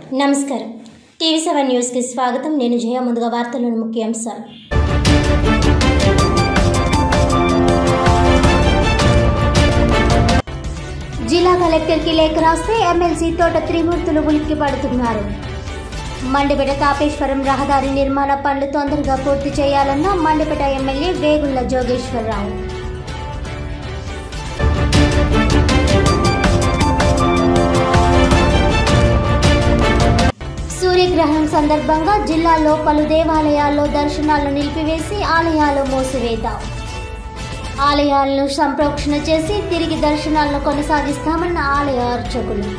నమస్కారం TV seven న్యూస్కి స్వాగతం నేను జయ ముందుగా వార్తల్లోని ముఖ్యాంశాలు జిల్లా కలెక్టర్కి లేఖ రాస్తే ఎమ్మెల్సీ తోట త్రిమూర్తులు ఉలిక్కి పడుతున్నారు మండపేట తాపేశ్వరం రహదారి నిర్మాణ పనులు తొందరగా పూర్తి చేయాలన్న మండపేట ఎమ్మెల్యే వేగుళ్ల జోగేశ్వరరావు సూర్యగ్రహణం సందర్భంగా జిల్లాలో పలు దేవాలయాల్లో దర్శనాలను నిలిపివేసి ఆలయాలు మూసివేత ఆలయాలను సంప్రోక్షణ చేసి తిరిగి దర్శనాలను కొనసాగిస్తామన్న ఆలయ అర్చకులు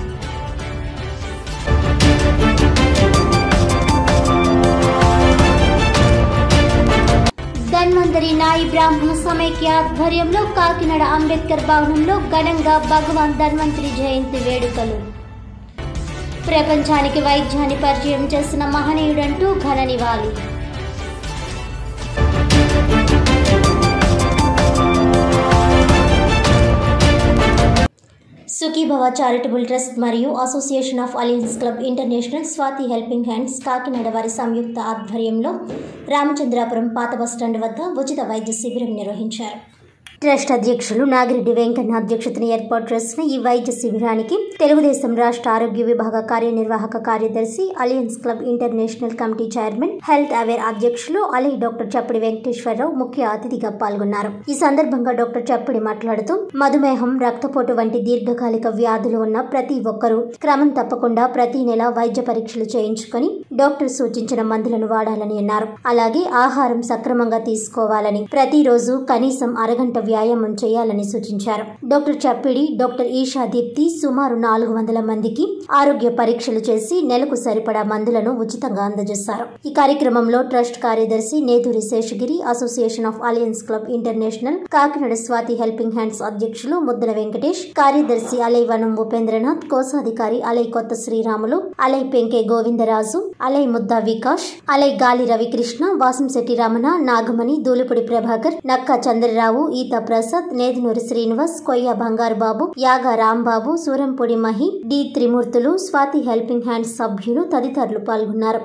ధన్వంతరి నాయి బ్రాహ్మణ సమైక్య ఆధ్వర్యంలో కాకినాడ అంబేద్కర్ భవనంలో ఘనంగా భగవాన్ ధన్వంతరి జయంతి వేడుకలు ప్రపంచానికి వైద్యాన్ని పరిచయం చేసిన మహనీయుడంటూ ఘన నివాళి సుఖీభవ చారిటబుల్ ట్రస్ట్ మరియు association of alliance club international Swathi helping hands Kakinada వారి సంయుక్త ఆధ్వర్యంలో రామచంద్రాపురం పాత బస్టాండ్ వద్ద ఉచిత వైద్య శిబిరం నిర్వహించారు ట్రస్ట్ అధ్యక్షులు నాగిరెడ్డి వెంకన్న అధ్యక్షతన ఏర్పాటు చేసిన ఈ వైద్య శిబిరానికి తెలుగుదేశం రాష్ట్ర ఆరోగ్య విభాగ కార్యనిర్వాహక కార్యదర్శి alliance club international committee chairman health aware అధ్యక్షులు అలీ డాక్టర్ చప్పిడి వెంకటేశ్వరరావు ముఖ్య అతిథిగా పాల్గొన్నారు ఈ సందర్భంగా డాక్టర్ చప్పిడి మాట్లాడుతూ మధుమేహం రక్తపోటు వంటి దీర్ఘకాలిక వ్యాధులు ఉన్న ప్రతి ఒక్కరూ క్రమం తప్పకుండా ప్రతి నెల వైద్య పరీక్షలు చేయించుకొని డాక్టర్ సూచించిన మందులను వాడాలని అన్నారు అలాగే ఆహారం సక్రమంగా తీసుకోవాలని ప్రతిరోజు కనీసం అరగంట వ్యాయామం చేయాలని సూచించారు డాక్టర్ చప్పిడి డాక్టర్ ఈషా దీప్తి సుమారు నాలుగు వందల మందికి ఆరోగ్య పరీక్షలు చేసి నెలకు సరిపడా మందులను ఉచితంగా అందజేశారు ఈ కార్యక్రమంలో ట్రస్ట్ కార్యదర్శి Neturi Seshagiri association of alliance club international Kakinada Swathi helping hands అధ్యక్షులు ముద్దన వెంకటేష్ కార్యదర్శి అలై వనం ఉపేంద్రనాథ్ కోశాధికారి అలై కొత్త శ్రీరాములు అలై పెంకే గోవిందరాజు అలై ముద్దా వికాష్ అలై గాలి రవికృష్ణ వాసంశెట్టి రమణ నాగమణి దూలిపుడి ప్రభాకర్ నక్కా చంద్రరావు ఈత ప్రసాద్ నేదునూరి శ్రీనివాస్ కొయ్య Bangaru Babu Yaga Rambabu Surampudi Mahi D Trimurthulu Swathi helping hands సభ్యులు తదితరులు పాల్గొన్నారు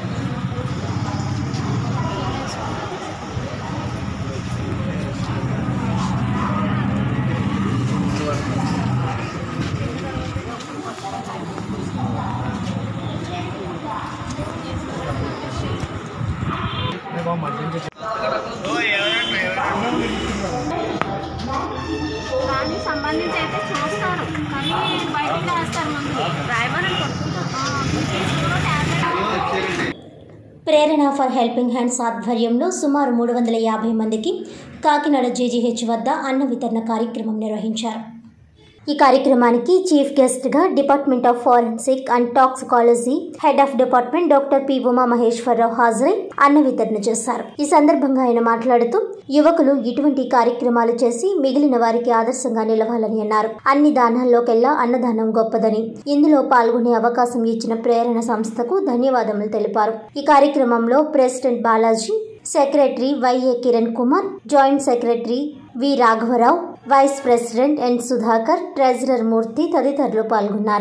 దానికి సంబంధించి అయితే చూస్తారు కానీ బయటికి రాస్తారు ముందు డ్రైవర్ అని కొట్టుకుంటారు tablet Prerana for helping hands ఆధ్వర్యంలో సుమారు మూడు వందల యాభై మందికి కాకినాడ జేజీహెచ్ వద్ద అన్న వితరణ కార్యక్రమం నిర్వహించారు ఈ కార్యక్రమానికి చీఫ్ గెస్ట్ గా department of forensic and toxicology head of department doctor P Uma Maheswararao హాజరై అన్న వితరణ చేశారు ఈ సందర్భంగా ఆయన మాట్లాడుతూ యువకులు ఇటువంటి కార్యక్రమాలు చేసి మిగిలిన వారికి ఆదర్శంగా నిలవాలని అన్నారు అన్ని దానాల్లోకెల్లా అన్నదానం గొప్పదని ఇందులో పాల్గొనే అవకాశం ఇచ్చిన ప్రేరణ సంస్థకు ధన్యవాదములు తెలిపారు ఈ కార్యక్రమంలో president Balaji secretary YA Kiran Kumar joint secretary V రాఘవరావు vice president N Sudhakar treasurer Murthy తదితరులు పాల్గొన్నారు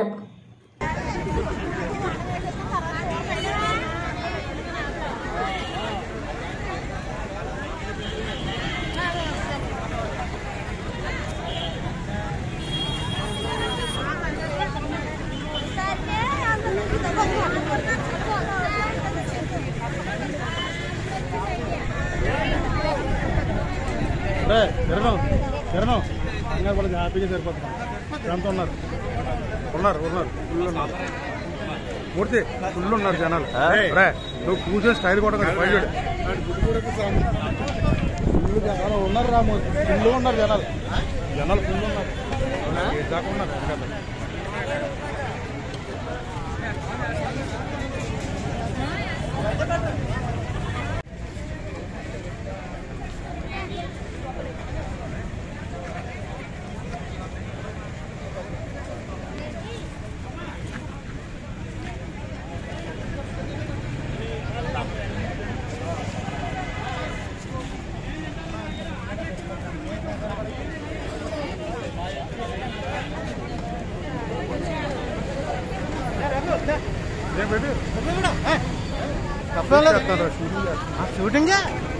రే కిరణం కిరణం ఇంకా వాళ్ళకి హ్యాపీగా సరిపోతుంది ఎంత ఉన్నారు ఉన్నారు ఉన్నారు ఫుల్ ఉన్నారు మూర్తి ఫుల్ ఉన్నారు జనాలు రే నువ్వు కూర్చొని స్టైల్ కూడా బయట ఫుల్ జనాలు ఉన్నారు రా మూర్తి ఫుల్ ఉన్నారు జనాలు జనాలు ఫుల్ ఉన్నారు ఏడు దాకా ఉన్నారు వెనకాల. ఏం బేబీ చేస్తాను, షూటింగ్ చేస్తాను. షూటింగ్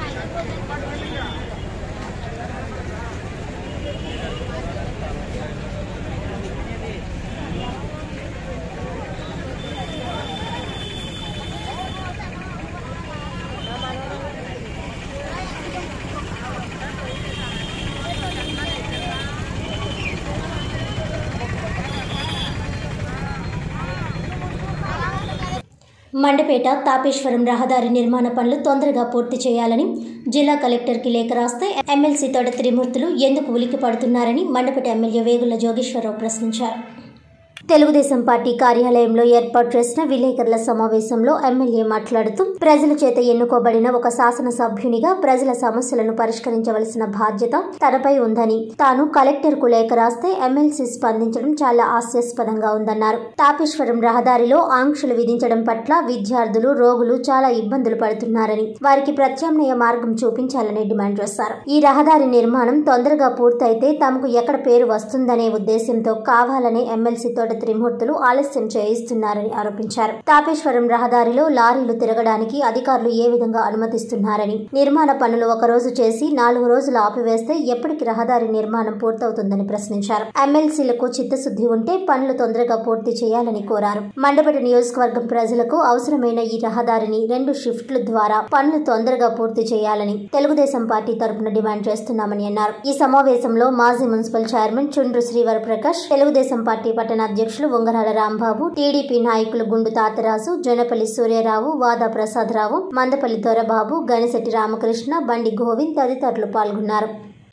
మండపేట తాపేశ్వరం రహదారి నిర్మాణ పనులు తొందరగా పూర్తి చేయాలని జిల్లా కలెక్టర్కి లేఖ రాస్తే ఎమ్మెల్సీ తోట త్రిమూర్తులు ఎందుకు ఉలిక్కి పడుతున్నారని మండపేట ఎమ్మెల్యే వేగుల జోగేశ్వరరావు ప్రశ్నించారు తెలుగుదేశం పార్టీ కార్యాలయంలో ఏర్పాటు చేసిన విలేకరుల సమావేశంలో ఎమ్మెల్యే మాట్లాడుతూ ప్రజల చేత ఎన్నుకోబడిన ఒక శాసనసభ్యునిగా ప్రజల సమస్యలను పరిష్కరించవలసిన బాధ్యత తనపై ఉందని తాను కలెక్టర్ కు లేఖ రాస్తే ఎమ్మెల్సీ స్పందించడం చాలా హాస్యాస్పదంగా ఉందన్నారు తాపేశ్వరం రహదారిలో ఆంక్షలు విధించడం పట్ల విద్యార్థులు రోగులు చాలా ఇబ్బందులు పడుతున్నారని వారికి ప్రత్యామ్నాయ మార్గం చూపించాలని డిమాండ్ చేశారు ఈ రహదారి నిర్మాణం తొందరగా పూర్తయితే తమకు ఎక్కడ పేరు వస్తుందనే ఉద్దేశంతో కావాలనే ఎమ్మెల్సీ తోట త్రిమూర్తులు ఆలస్యం చేయిస్తున్నారని ఆరోపించారు తాపేశ్వరం రహదారిలో లారీలు తిరగడానికి అధికారులు ఏ విధంగా అనుమతిస్తున్నారని నిర్మాణ పనులు ఒక రోజు చేసి నాలుగు రోజులు ఆపివేస్తే ఎప్పటికి రహదారి నిర్మాణం పూర్తవుతుందని ప్రశ్నించారు ఎమ్మెల్సీలకు చిత్తశుద్ధి ఉంటే పనులు తొందరగా పూర్తి చేయాలని కోరారు మండపేట నియోజకవర్గం ప్రజలకు అవసరమైన ఈ రహదారిని రెండు షిఫ్ట్ల ద్వారా పనులు తొందరగా పూర్తి చేయాలని తెలుగుదేశం పార్టీ తరపున డిమాండ్ చేస్తున్నామని అన్నారు ఈ సమావేశంలో మాజీ మున్సిపల్ చైర్మన్ చుండ్రు శ్రీవర ప్రకాష్ తెలుగుదేశం పార్టీ పట్టణ అధ్యక్షులు ఉంగరాల రాంబాబు టీడీపీ నాయకులు గుండు తాతరాజు జొనపల్లి సూర్యరావు వాదా ప్రసాదరావు మందపల్లి దొరబాబు గణిశెట్టి రామకృష్ణ బండి గోవింద్ తదితరులు పాల్గొన్నారు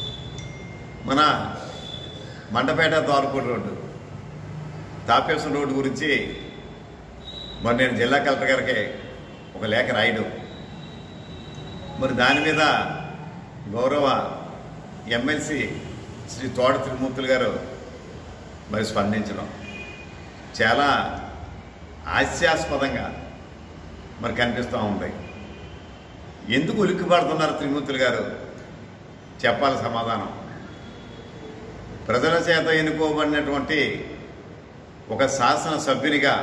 మన మండపేట ద్వారపూడి రోడ్డు తాపేశ్వరం రోడ్డు గురించి మరి నేను జిల్లా కలెక్టర్ గారికి ఒక లేఖ రాయడం మరి దాని మీద గౌరవ ఎమ్మెల్సీ శ్రీ తోట త్రిమూర్తులు గారు మరి స్పందించడం చాలా హాస్యాస్పదంగా మరి కనిపిస్తూ ఉంది ఎందుకు ఉలిక్కి పడుతున్నారు త్రిమూర్తులు గారు చెప్పాలి సమాధానం ప్రజల చేత ఎన్నుకోబడినటువంటి ఒక శాసన సభ్యునిగా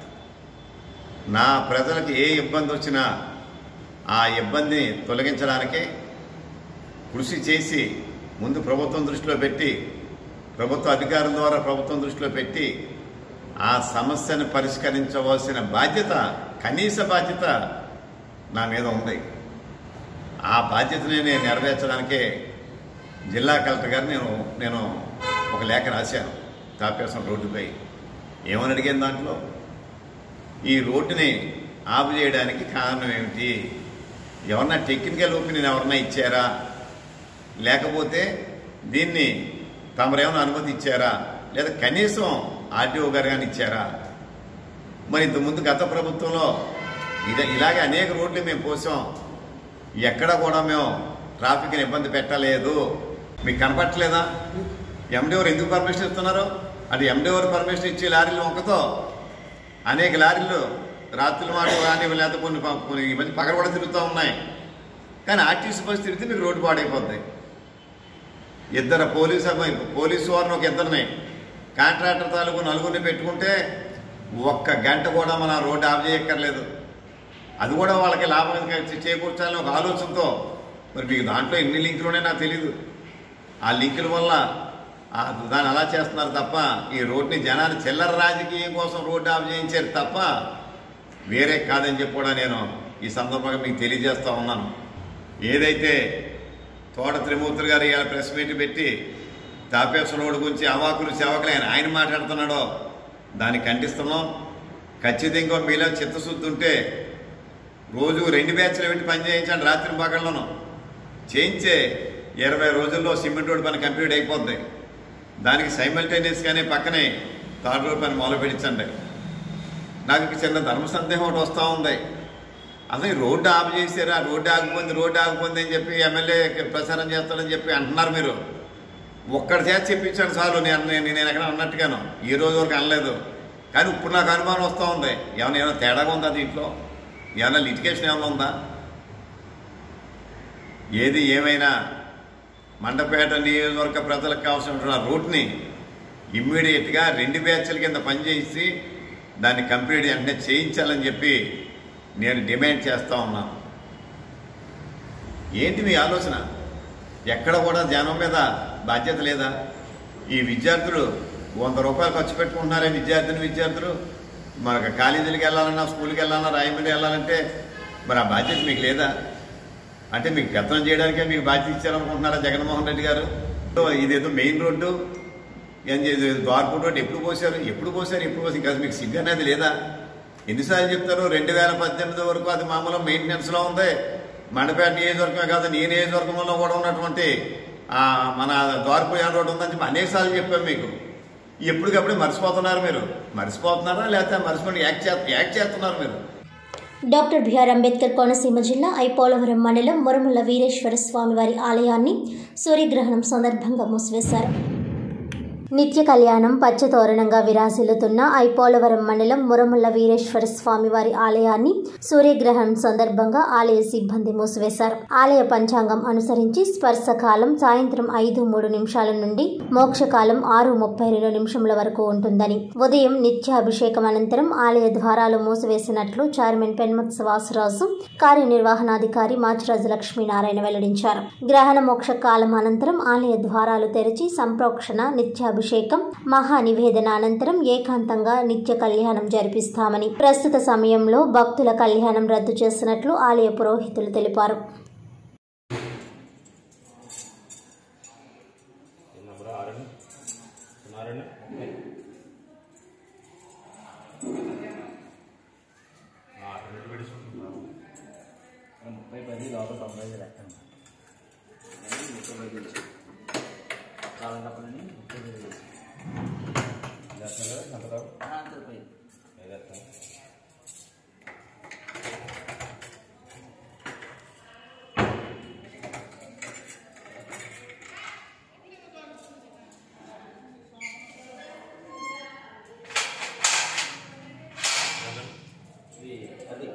నా ప్రజలకు ఏ ఇబ్బంది వచ్చినా ఆ ఇబ్బందిని తొలగించడానికి కృషి చేసి ముందు ప్రభుత్వం దృష్టిలో పెట్టి ప్రభుత్వ అధికారుల ద్వారా ప్రభుత్వం దృష్టిలో పెట్టి ఆ సమస్యను పరిష్కరించవలసిన బాధ్యత కనీస బాధ్యత నా మీద ఉంది ఆ బాధ్యతని నేను నెరవేర్చడానికే జిల్లా కలెక్టర్ గారు నేను నేను ఒక లేఖ రాశాను తాపేశ్వరం రోడ్డుపై ఏమని అడిగాను దాంట్లో ఈ రోడ్డుని ఆపు చేయడానికి కారణం ఏమిటి ఎవరన్నా టెక్నికల్ ఒపీనియన్ ఎవరన్నా ఇచ్చారా లేకపోతే దీన్ని తమరేమైనా అనుమతి ఇచ్చారా లేదా కనీసం ఆర్టీఓ గారు కానీ ఇచ్చారా మరి ఇంతకుముందు గత ప్రభుత్వంలో ఇదే ఇలాగే అనేక రోడ్లు మేము పోసాం ఎక్కడ కూడా మేము ట్రాఫిక్ని ఇబ్బంది పెట్టలేదు మీకు కనపట్టలేదా ఎండిఓరు ఎందుకు పర్మిషన్ ఇస్తున్నారు అది ఎండిఓరు పర్మిషన్ ఇచ్చి లారీలు వంకతో అనేక లారీలు రాత్రుల మాట కానీ లేకపోతే కొన్ని ప- కొన్ని ఈ మధ్య పగల కూడా తిరుగుతూ ఉన్నాయి కానీ ఆర్టీసీ బస్ తిరిగితే మీకు రోడ్డు పాడైపోద్ది ఇద్దరు పోలీసు అబ్బాయి- పోలీసు వారిని ఒక ఇద్దరిని కాంట్రాక్టర్ తాలూకు నలుగురిని పెట్టుకుంటే ఒక్క గంట కూడా మన రోడ్డు ఆఫ్ చేయక్కర్లేదు అది కూడా వాళ్ళకి లాభం చే- చేకూర్చాలని ఒక ఆలోచనతో మరి మీకు దాంట్లో ఎన్ని లింకులు ఉన్నాయో నాకు తెలియదు ఆ లింకుల వల్ల ఆ దాన్ని అలా చేస్తున్నారు తప్ప ఈ రోడ్ని జనాన్ని చిల్లర రాజకీయం కోసం రోడ్డు ఆఫ్ చేయించారు తప్ప వేరే కాదని చెప్పి కూడా నేను ఈ సందర్భంగా మీకు తెలియజేస్తా ఉన్నాను ఏదైతే తోట త్రిమూర్తులు గారు ఇవాళ ప్రెస్ మీట్ పెట్టి తాపేశ్వర రోడ్డు గురించి అవాకులు సేవకులు ఆయన ఆయన మాట్లాడుతున్నాడో దాన్ని ఖండిస్తున్నాం ఖచ్చితంగా మీలో చిత్తశుద్ధి ఉంటే రోజు రెండు బ్యాచ్లు పెట్టి పని చేయించండి రాత్రి పగళ్ళను చేయించే ఇరవై రోజుల్లో సిమెంట్ రోడ్ పని కంప్లీట్ అయిపోద్ది దానికి సైమల్టేనియస్గానే పక్కనే థర్డ్ రోడ్ పని మొదలు పెట్టించండి నాకు ఇక చిన్న ధర్మ సందేహం ఒకటి వస్తూ ఉంది అసలు ఈ రోడ్డు ఆపు చేశారా రోడ్డు ఆగిపోయింది రోడ్డు ఆగిపోయింది అని చెప్పి ఎమ్మెల్యే ప్రచారం చేస్తాడని చెప్పి అంటున్నారు మీరు ఒక్కడి చేత చెప్పించాను చాలు నేను నేను నేను ఎక్కడ అన్నట్టుగాను ఈ రోజు వరకు అనలేదు కానీ ఇప్పుడు నాకు అనుమానం వస్తూ ఉంది ఏమైనా ఏమైనా తేడాగా ఉందా దీంట్లో ఏమైనా లిటికేషన్ ఏమైనా ఉందా ఏది ఏమైనా మండపేట నియోజకవర్గ ప్రజలకు కావాల్సిన రూట్ని ఇమ్మీడియట్గా రెండు బ్యాచ్ల కింద పనిచేసి దాన్ని కంప్లీట్ వెంటనే చేయించాలని చెప్పి నేను డిమాండ్ చేస్తూ ఉన్నాను ఏంటి మీ ఆలోచన ఎక్కడ కూడా జనం మీద బాధ్యత లేదా ఈ విద్యార్థులు వంద రూపాయలు ఖర్చు పెట్టుకుంటున్నారే విద్యార్థిని విద్యార్థులు మనకు కాలేజీలకు వెళ్ళాలన్నా స్కూల్కి వెళ్ళాలన్నా రాయమండ్రి వెళ్ళాలంటే మరి ఆ బాధ్యత మీకు లేదా అంటే మీకు పెత్తనం చేయడానికే మీకు బాధ్యత ఇచ్చారనుకుంటున్నారా జగన్మోహన్ రెడ్డి గారు ఇదేదో మెయిన్ రోడ్డు ఏం చేసి ద్వారపూట రోడ్డు ఎప్పుడు పోసారు ఎప్పుడు పోసారు ఎప్పుడు పోసారు ఇంకా మీకు సిగ్గు అనేది లేదా ఎన్నిసార్లు చెప్తారు రెండు వేల పద్దెనిమిది వరకు అది మామూలు మెయింటెనెన్స్లో ఉంది మండపేట నియోజకవర్గమే కాదు నీ నియోజకవర్గంలో కూడా ఉన్నటువంటి ఆ, మన ద్వారపూజ రోడ్డు ఉందని చెప్పి అనేక సార్లు చెప్పాం మీకు ఎప్పటికప్పుడే మర్చిపోతున్నారు మీరు మర్చిపోతున్నారా లేకపోతే మర్చిపోయి యాక్ట్ చే యాక్ట్ చేస్తున్నారు మీరు డాక్టర్ బిఆర్ అంబేద్కర్ కోనసీమ జిల్లా ఐపోలవరం మండలం మురముల వీరేశ్వర స్వామివారి ఆలయాన్ని సూర్యగ్రహణం సందర్భంగా మూసివేశారు నిత్య కళ్యాణం పచ్చతోరణంగా విరాసిల్లుతున్న ఐపోలవరం మండలం మురముల వీరేశ్వర స్వామివారి ఆలయాన్ని సూర్యగ్రహణం సందర్భంగా ఆలయ సిబ్బంది మూసివేశారు ఆలయ పంచాంగం అనుసరించి స్పర్శకాలం సాయంత్రం ఐదు మూడు నిమిషాల నుండి మోక్షకాలం ఆరు ముప్పై రెండు నిమిషముల వరకు ఉంటుందని ఉదయం నిత్యాభిషేకం అనంతరం ఆలయ ద్వారాలు మూసివేసినట్లు చైర్మన్ పెన్మత్ వాసరాజు కార్యనిర్వహణాధికారి మాచిరాజు లక్ష్మీనారాయణ వెల్లడించారు గ్రహణ మోక్ష కాలం అనంతరం ఆలయ ద్వారాలు తెరిచి సంప్రోక్షణ నిత్యాభిషేకం మహా నివేదన అనంతరం ఏకాంతంగా నిత్య కళ్యాణం జరిపిస్తామని ప్రస్తుత సమయంలో భక్తుల కళ్యాణం రద్దు చేసినట్లు ఆలయ పురోహితులు తెలిపారు ముప్పై పది లోపల తొంభై ఐదు లెక్క ముప్పై పది కాలం కప్పలని ముప్పై పది అంతపై ఇది అది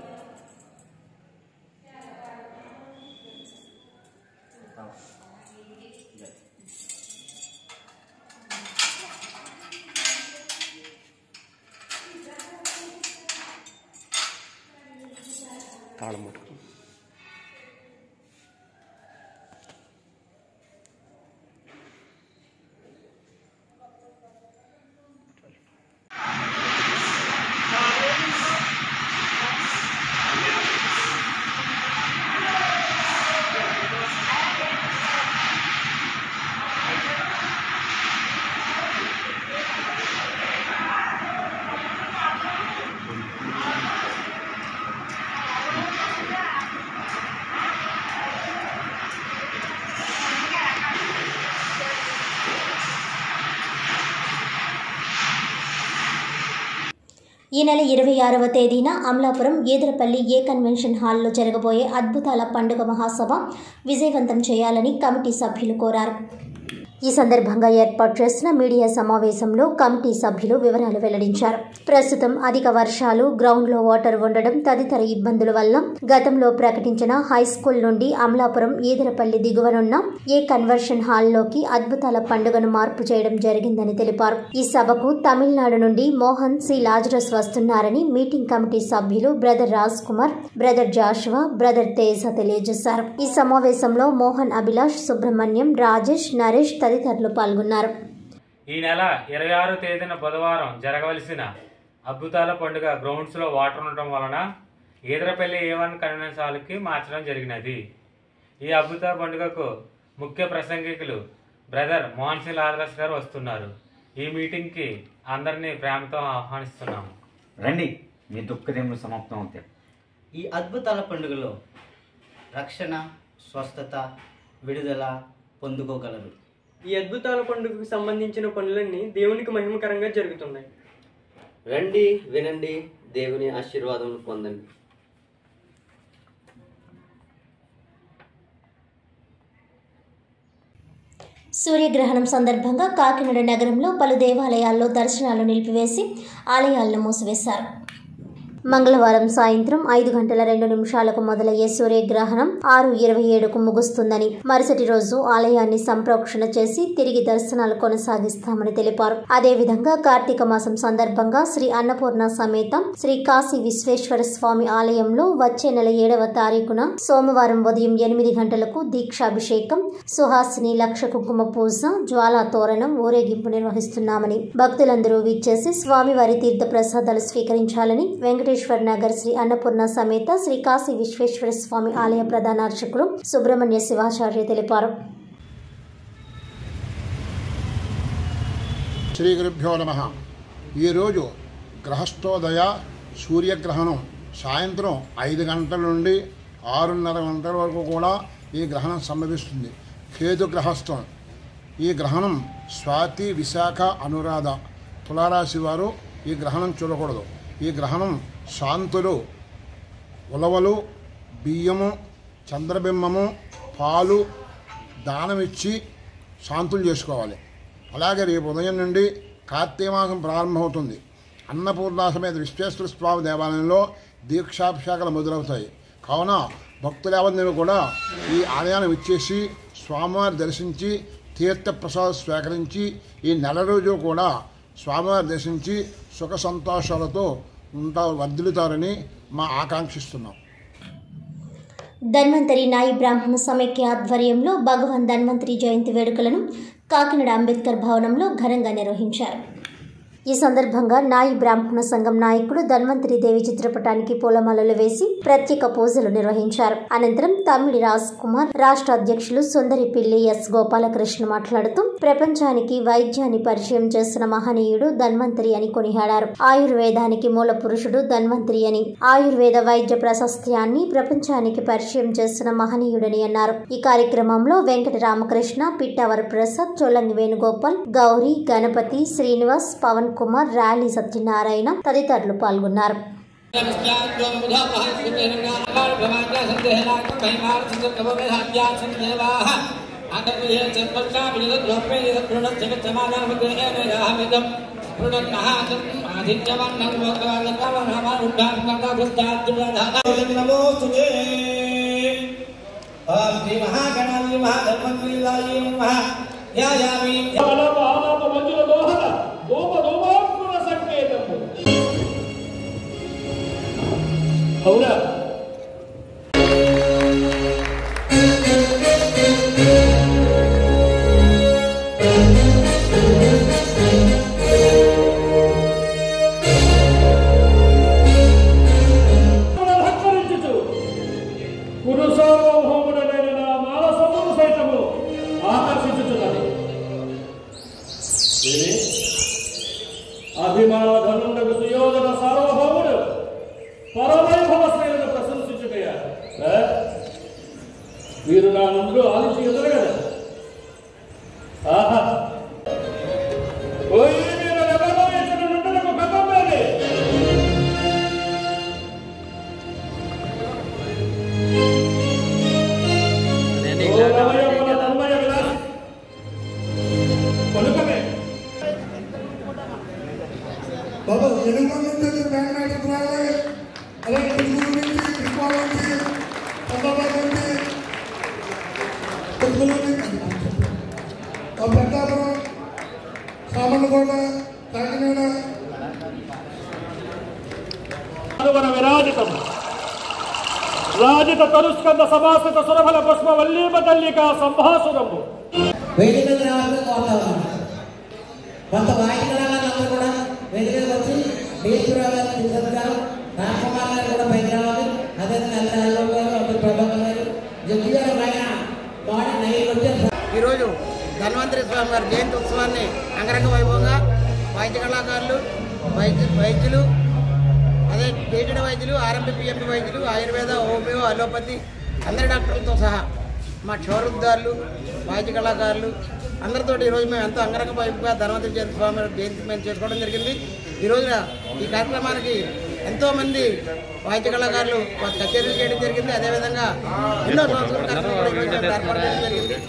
ఈ నెల ఇరవై ఆరవ తేదీన అమలాపురం ఈదరపల్లి ఏ కన్వెన్షన్ హాల్లో జరగబోయే అద్భుతాల పండుగ మహాసభ విజయవంతం చేయాలని కమిటీ సభ్యులు కోరారు ఈ సందర్భంగా ఏర్పాటు చేసిన మీడియా సమావేశంలో కమిటీ సభ్యులు వివరాలు వెల్లడించారు ప్రస్తుతం అధిక వర్షాలు గ్రౌండ్లో వాటర్ ఉండడం తదితర ఇబ్బందుల వల్ల గతంలో ప్రకటించిన హై స్కూల్ నుండి అమలాపురం ఈదరపల్లి దిగువనున్న ఏ కన్వర్షన్ హాల్లోకి అద్భుతాల పండుగను మార్పు చేయడం జరిగిందని తెలిపారు ఈ సభకు తమిళనాడు నుండి మోహన్ సి లాజరస్ వస్తున్నారని మీటింగ్ కమిటీ సభ్యులు brother Raj Kumar brother Joshua brother Teja తెలియజేశారు ఈ సమావేశంలో మోహన్ అభిలాష్ సుబ్రహ్మణ్యం రాజేష్ నరేష్ తదితరులు పాల్గొన్నారు ఈ నెల ఇరవై ఆరో తేదీన బుధవారం జరగవలసిన అద్భుతాల పండుగ గ్రౌండ్స్ లో వాటర్ ఉండటం వలన ఈదరపల్లి ఏ వన్ కన్వెన్స్ హాల్కి మార్చడం జరిగినది ఈ అద్భుత పండుగకు ముఖ్య ప్రసంగికులు బ్రదర్ మోహన్ సింగ్ లాదరస్ గారు వస్తున్నారు ఈ మీటింగ్కి అందరినీ ప్రేమతో ఆహ్వానిస్తున్నాము రండి మీ దుఃఖదేములు సమాప్తం అవుతాయి ఈ అద్భుతాల పండుగలో రక్షణ స్వస్థత విడుదల పొందుకోగలరు ఈ అద్భుతాల పండుగకు సంబంధించిన పనులన్నీ దేవునికి మహిమకరంగా జరుగుతున్నాయి రండి వినండి దేవుని ఆశీర్వాదం పొందండి సూర్యగ్రహణం సందర్భంగా కాకినాడ నగరంలో పలు దేవాలయాల్లో దర్శనాలు నిలిపివేసి ఆలయాలను మూసివేశారు మంగళవారం సాయంత్రం ఐదు గంటల రెండు నిమిషాలకు మొదలయ్యే సూర్యగ్రహణం ఆరు ఇరవై ఏడుకు ముగుస్తుందని మరుసటి రోజు ఆలయాన్ని సంప్రోక్షణ చేసి తిరిగి దర్శనాలు కొనసాగిస్తామని తెలిపారు అదేవిధంగా కార్తీక మాసం సందర్భంగా శ్రీ అన్నపూర్ణ సమేత శ్రీ కాశీ విశ్వేశ్వర స్వామి ఆలయంలో వచ్చే నెల ఏడవ తారీఖున సోమవారం ఉదయం ఎనిమిది గంటలకు దీక్షాభిషేకం సుహాసిని లక్ష కుంకుమ పూజ జ్వాలా తోరణం ఊరేగింపు నిర్వహిస్తున్నామని భక్తులందరూ విచ్చేసి స్వామివారి తీర్థ ప్రసాదాలు స్వీకరించాలని వెంకటేశ్వర నగర్ శ్రీ అన్నపూర్ణ సమేత శ్రీ కాశీ విశ్వేశ్వర స్వామి ఆలయ ప్రధాన అర్చకులు సుబ్రహ్మణ్య శివాచార్య తెలిపారు శ్రీ గురుభ్యో నమ ఈరోజు గ్రహస్థోదయ సూర్యగ్రహణం సాయంత్రం ఐదు గంటల నుండి ఆరున్నర గంటల వరకు కూడా ఈ గ్రహణం సంభవిస్తుంది కేతు గ్రహస్థం ఈ గ్రహణం స్వాతి విశాఖ అనురాధ తులారాశి వారు ఈ గ్రహణం చూడకూడదు ఈ గ్రహణం శాంతులు ఉలవలు బియ్యము చంద్రబింబము పాలు దానమిచ్చి శాంతులు చేసుకోవాలి అలాగే రేపు ఉదయం నుండి కార్తీక మాసం ప్రారంభమవుతుంది అన్నపూర్ణ సమేత విశ్వేశ్వర స్వామి దేవాలయంలో దీక్షాభిషేకాలు మొదలవుతాయి కావున భక్తులేవన్నీ కూడా ఈ ఆలయాన్ని విచ్చేసి స్వామివారి దర్శించి తీర్థ ప్రసాదం స్వీకరించి ఈ నెల రోజు కూడా స్వామివారి దర్శించి సుఖ సంతోషాలతో ఉంటా వర్ధిల్లుతారని మా ఆకాంక్షిస్తున్నాం ధన్వంతరి నాయి బ్రాహ్మణ సమైక్య ఆధ్వర్యంలో భగవాన్ ధన్వంతరి జయంతి వేడుకలను కాకినాడ అంబేద్కర్ భవనంలో ఘనంగా నిర్వహించారు ఈ సందర్భంగా నాయి బ్రాహ్మణ సంఘం నాయకుడు ధన్వంతరి దేవి చిత్రపటానికి పూలమాలలు వేసి ప్రత్యేక పూజలు నిర్వహించారు అనంతరం తమ్మిడి రాజ్ కుమార్ రాష్ట్ర అధ్యక్షులు సుందరి పిల్లి ఎస్ గోపాలకృష్ణ మాట్లాడుతూ ప్రపంచానికి వైద్యాన్ని పరిచయం చేసిన మహనీయుడు ధన్వంతరి అని కొనియాడారు ఆయుర్వేదానికి మూల పురుషుడు ధన్వంతరి అని ఆయుర్వేద వైద్య ప్రశస్త్యాన్ని ప్రపంచానికి పరిచయం చేసిన మహనీయుడని అన్నారు ఈ కార్యక్రమంలో వెంకట రామకృష్ణ పిట్టవర ప్రసాద్ చోలంగి వేణుగోపాల్ గౌరీ గణపతి శ్రీనివాస్ పవన్ కుమార్ ర్యాలీ సత్యనారాయణ తదితరులు పాల్గొన్నారు శ్రీ మహాగణాలి మహాధర్మక్రీలాయి మహా యాయామి అవునా గురు సార్వభౌముడైన నా మానసమును సైతము ఆకర్షించుతున్నది ఏమి? అభిమాన ధనుండకు సుయోధన సార్వభౌముడు పరవైభవ శ్రేణులు ప్రశంసించుకయ్యా ఏ? వీరు నా ముందు ఆలోచి ఎదురు కదా ఆహా ఓయ్ మీరు ఎవరో ఇతడు నుండలకు గతంలోనే ఓరవయమున తన్మయ విలాసి. పలుకమే బాబా ఎనుగోలు నుంచి బెంగళూరు రావాలి అలాగే తిరుమల నుంచి తిరుపతి నుంచి హైదరాబాద్ నుంచి తిరుమల నుంచి ఆ పెద్దాపురం సామర్లకోట కాకినాడ అనువన విరాజితం రాజిత తరుస్కంద సమాసిత సురభల పుష్ప వల్లీమ తల్లిక సంభాసురము వేదిక మీద రావాలని కోరుతా ఉన్నాను కొంత వాయిద్యాలందరూ కూడా వేదిక మీద వచ్చి బీఎస్పీ రావాలి సత్కారం రాజకుమార్ గారు కూడా పైకి రావాలి అదేవిధంగా అల్లారావు గారు అబ్దుల్ ప్రభాకర్ గారు జడ్జి గారు పైన మార్నింగ్ నైన్ వచ్చారు ఈరోజు ధన్వంతరి స్వామి వారి జయంతి ఉత్సవాన్ని అంగరంగ వైభవంగా వైద్య కళాకారులు వైద్య వైద్యులు అదే పేటెడ్ వైద్యులు ఆర్ఎంపీ పిఎంపీ వైద్యులు ఆయుర్వేద హోమియో అలోపతి అందరి డాక్టర్లతో సహా మా క్షౌరుద్దారులు వైద్య కళాకారులు అందరితో ఈరోజు మేము ఎంతో అంగరంగ వైపుగా ధనవంతరి జయంతి స్వామి వారి జయంతి మేము చేసుకోవడం జరిగింది ఈ రోజున ఈ కార్యక్రమానికి ఎంతోమంది వాయిద్య కళాకారులు వారి కచేరీలు చేయడం జరిగింది అదేవిధంగా ఎన్నో సంస్కృతి కార్యక్రమాలు ఈ రోజున ఏర్పాటు చేయడం జరిగింది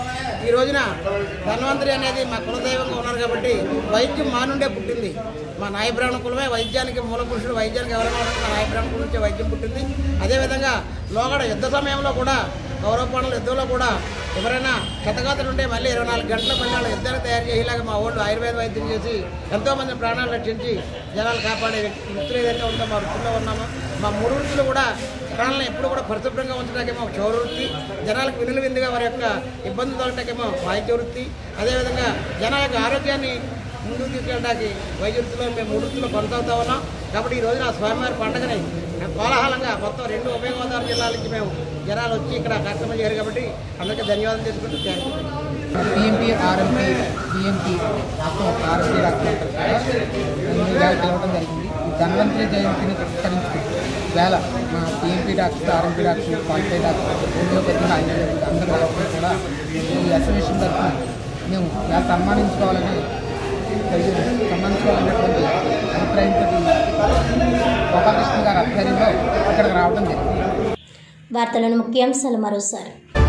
ఈ రోజున ధన్వంతరి అనేది మా కులదైవంగా ఉన్నారు కాబట్టి వైద్యం మా నుండే పుట్టింది మా నాయబ్రాహ్మణ కులమే వైద్యానికి మూల పురుషుడు వైద్యానికి ఎవరైనా ఉన్నారో మా నాయబ్రాహ్మణ కులం నుంచే వైద్యం పుట్టింది అదేవిధంగా లోగడ యుద్ధ సమయంలో కూడా కౌరవ పనుల యుద్ధంలో కూడా ఎవరైనా క్షతగాతులు ఉంటే మళ్ళీ ఇరవై నాలుగు గంటల మళ్ళీ వాళ్ళ యుద్ధాన్ని తయారు చేసేలాగా మా వాళ్ళు ఆయుర్వేద వైద్యం చేసి ఎంతో మంది ప్రాణాలు రక్షించి జనాలు కాపాడే వ్యక్తి- వృత్తులు ఏదైతే ఉందో మా వృత్తిలో ఉన్నామో మా మూడు వృత్తులు కూడా ప్రాణాలను ఎప్పుడు కూడా పరిశుభ్రంగా ఉంచడానికేమో క్షౌర వృత్తి జనాలకు వినులు విందుగా వారి యొక్క ఇబ్బంది తొలగటాకేమో వైద్య వృత్తి అదేవిధంగా జనాల యొక్క ఆరోగ్యాన్ని ముందుకు తీసుకెళ్ళడానికి వైద్య వృత్తిలో మేము మూడు వృత్తిలో కొనసాగుతా ఉన్నాం కాబట్టి ఈ రోజున స్వామివారి పండుగని కోలాహలంగా మొత్తం రెండు ఉభయ గోదావరి జిల్లాల నుంచి మేము జనాలు వచ్చి ఇక్కడ కార్యక్రమం చేయారు కాబట్టి అందరికీ ధన్యవాదాలు చేసుకుంటూ thank you PMP RMP BMP మొత్తం ఆర్ఎంపీ డాక్టర్ పిలవడం జరిగింది ఈ ధన్వంతరి జయంతిని పురస్కరించుకుంటూ వేళ మా PMP doctor RMP doctor qualify doctor homeopathy ayurvedic అందరూ డాక్టర్లు కూడా ఈ అసోసియేషన్ తరఫున మేము ఇలా సన్మానించుకోవాలని తెలియదు సన్మానించుకోవాలనేటువంటి అభిప్రాయంతో గోపాలకృష్ణ గారి ఆధ్వర్యంలో ఇక్కడికి రావడం జరిగింది వార్తలను ముఖ్యాంశాలు మరోసారి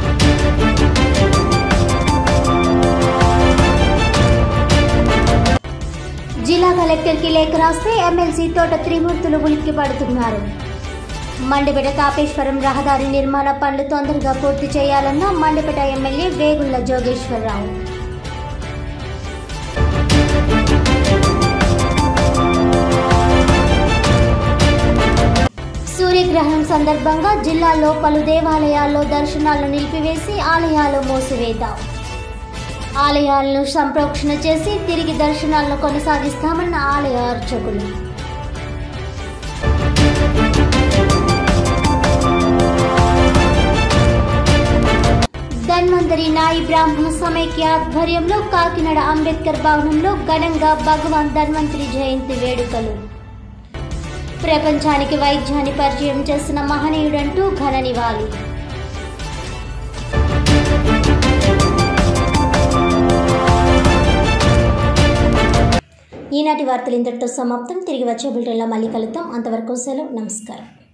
జిల్లా కలెక్టర్కి లేఖ రాస్తే ఎమ్మెల్సీ తోట త్రిమూర్తులు ఉలిక్కి పడుతున్నారు మండపేట కాపేశ్వరం రహదారి నిర్మాణ పనులు తొందరగా పూర్తి చేయాలన్న మండపేట ఎమ్మెల్యే వేగుళ్ల జోగేశ్వరరావు సూర్యగ్రహణం సందర్భంగా జిల్లాలో పలు దేవాలయాల్లో దర్శనాలను నిలిపివేసి ఆలయాలు మూసివేత ఆలయాలను సంప్రోక్షణ చేసి తిరిగి దర్శనాలను కొనసాగిస్తామన్న ఆలయ అర్చకులు ధన్వంతరి నాయి బ్రాహ్మణ సమైక్య ఆధ్వర్యంలో కాకినాడ అంబేద్కర్ భవనంలో ఘనంగా భగవాన్ ధన్వంతరి జయంతి వేడుకలు ప్రపంచానికి వైద్యాన్ని పరిచయం చేసిన మహనీయుడంటూ ఘన నివాళి ఈనాటి వార్తలు ఇంతటితో సమాప్తం తిరిగి వచ్చే బులెటిన్లో మళ్ళీ కలుద్దాం అంతవరకు సెలవు నమస్కారం